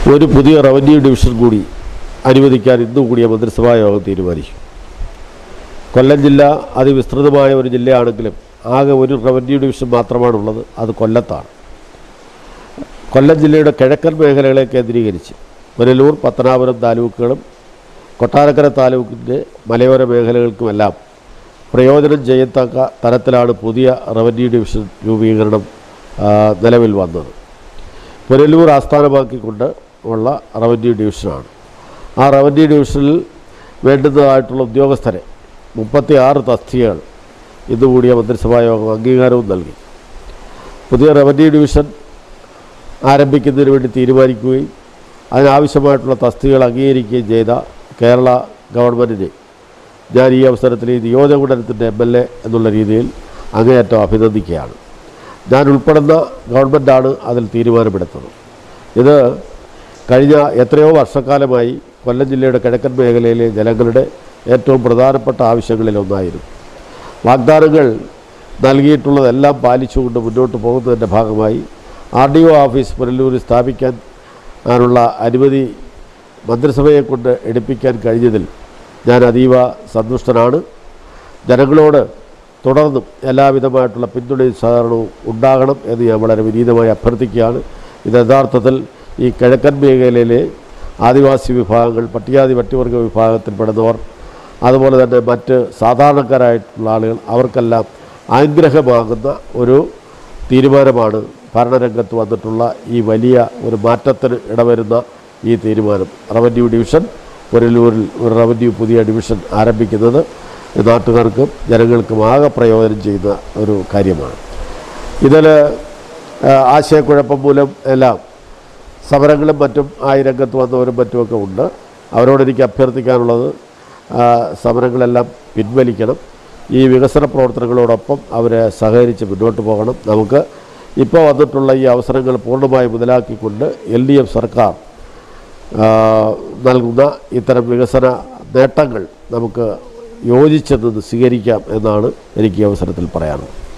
ഒരു പുതിയ revenue division കൂടി അനുവദിക്കാൻ ഇന്ന് കൂടിയ മന്ത്രിസഭാ യോഗം തീരുമാനിച്ചു കൊല്ലം ജില്ല അതിവിസ്തൃതമായ ഒരു ജില്ലയാണെങ്കിലും ആകെ ഒരു റവന്യൂ ഡിവിഷൻ മാത്രമാണുള്ളത് അത് കൊല്ലത്താണ് കൊല്ലം ജില്ലയുടെ കിഴക്കൻ മേഖലകളെ കേന്ദ്രീകരിച്ച് പുനലൂർ പത്തനാപുരം താലൂക്കുകളും കൊട്ടാരക്കര താലൂക്കിൻ്റെ മലയോര മേഖലകൾക്കുമെല്ലാം പ്രയോജനം ചെയ്യത്തക്ക തരത്തിലാണ് പുതിയ റവന്യൂ ഡിവിഷൻ രൂപീകരണം ആ, നിലവിൽ വന്നത് പുനലൂർ ആസ്ഥാനമാക്കിക്കൊണ്ട് ഉള്ള റവന്യൂ ഡിവിഷനാണ് ആ റവന്യൂ ഡിവിഷനിൽ വേണ്ടുന്നതായിട്ടുള്ള ഉദ്യോഗസ്ഥരെ മുപ്പത്തി ആറ് തസ്തികകൾ ഇന്നുകൂടിയ മന്ത്രിസഭാ യോഗം അംഗീകാരവും നൽകി പുതിയ റവന്യൂ ഡിവിഷൻ ആരംഭിക്കുന്നതിന് വേണ്ടി തീരുമാനിക്കുകയും അതിനാവശ്യമായിട്ടുള്ള തസ്തികകൾ അംഗീകരിക്കുകയും ചെയ്ത കേരള ഗവൺമെൻറ്റിനെ ഞാൻ ഈ അവസരത്തിൽ ഈ നിയോജകമണ്ഡലത്തിൻ്റെ എം എൽ എ എന്നുള്ള രീതിയിൽ അങ്ങേയറ്റം അഭിനന്ദിക്കുകയാണ് ഞാൻ ഉൾപ്പെടുന്ന ഗവൺമെൻറ്റാണ് അതിൽ തീരുമാനമെടുത്തത് ഇത് കഴിഞ്ഞ എത്രയോ വർഷക്കാലമായി കൊല്ലം ജില്ലയുടെ കിഴക്കൻ മേഖലയിലെ ജനങ്ങളുടെ ഏറ്റവും പ്രധാനപ്പെട്ട ആവശ്യങ്ങളിലൊന്നായിരുന്നു വാഗ്ദാനങ്ങൾ നൽകിയിട്ടുള്ളതെല്ലാം പാലിച്ചുകൊണ്ട് മുന്നോട്ട് പോകുന്നതിൻ്റെ ഭാഗമായി ആർ ഡി ഒ ഓഫീസ് പുനലൂരിൽ സ്ഥാപിക്കാൻ അതിനുള്ള അനുമതി മന്ത്രിസഭയെ കൊണ്ട് എടുപ്പിക്കാൻ കഴിഞ്ഞതിൽ ഞാൻ അതീവ സന്തുഷ്ടനാണ് ജനങ്ങളോട് തുടർന്നും എല്ലാവിധമായിട്ടുള്ള പിന്തുണയും സഹകരണവും ഉണ്ടാകണം എന്ന് ഞാൻ വളരെ വിനീതമായി അഭ്യർത്ഥിക്കുകയാണ് ഇത് യഥാർത്ഥത്തിൽ ഈ കിഴക്കൻ മേഖലയിലെ ആദിവാസി വിഭാഗങ്ങൾ പട്ടികാതി പട്ടിവർഗ വിഭാഗത്തിൽപ്പെടുന്നവർ അതുപോലെ തന്നെ മറ്റ് സാധാരണക്കാരായിട്ടുള്ള ആളുകൾ അവർക്കെല്ലാം അനുഗ്രഹമാകുന്ന ഒരു തീരുമാനമാണ് ഭരണരംഗത്ത് വന്നിട്ടുള്ള ഈ വലിയ ഒരു മാറ്റത്തിന് ഇടവരുന്ന ഈ തീരുമാനം റവന്യൂ ഡിവിഷൻ പുനലൂരിൽ ഒരു റവന്യൂ പുതിയ ഡിവിഷൻ ആരംഭിക്കുന്നത് നാട്ടുകാർക്കും ജനങ്ങൾക്കും ആകെ പ്രയോജനം ചെയ്യുന്ന ഒരു കാര്യമാണ് ഇതിൽ ആശയക്കുഴപ്പം മൂലം എല്ലാം സമരങ്ങളും മറ്റും ആ ഈ രംഗത്ത് വന്നവരും മറ്റുമൊക്കെ ഉണ്ട് അവരോട് എനിക്ക് അഭ്യർത്ഥിക്കാനുള്ളത് ആ, സമരങ്ങളെല്ലാം പിൻവലിക്കണം ഈ വികസന പ്രവർത്തനങ്ങളോടൊപ്പം അവരെ സഹകരിച്ച് മുന്നോട്ട് പോകണം നമുക്ക് ഇപ്പോൾ വന്നിട്ടുള്ള ഈ അവസരങ്ങൾ പൂർണ്ണമായി മുതലാക്കിക്കൊണ്ട് എൽ ഡി എഫ് സർക്കാർ ആ, നൽകുന്ന ഇത്തരം വികസന നേട്ടങ്ങൾ നമുക്ക് യോജിച്ചെന്ന് സ്വീകരിക്കാം എന്നാണ് എനിക്ക് ഈ അവസരത്തിൽ പറയാനുള്ളത്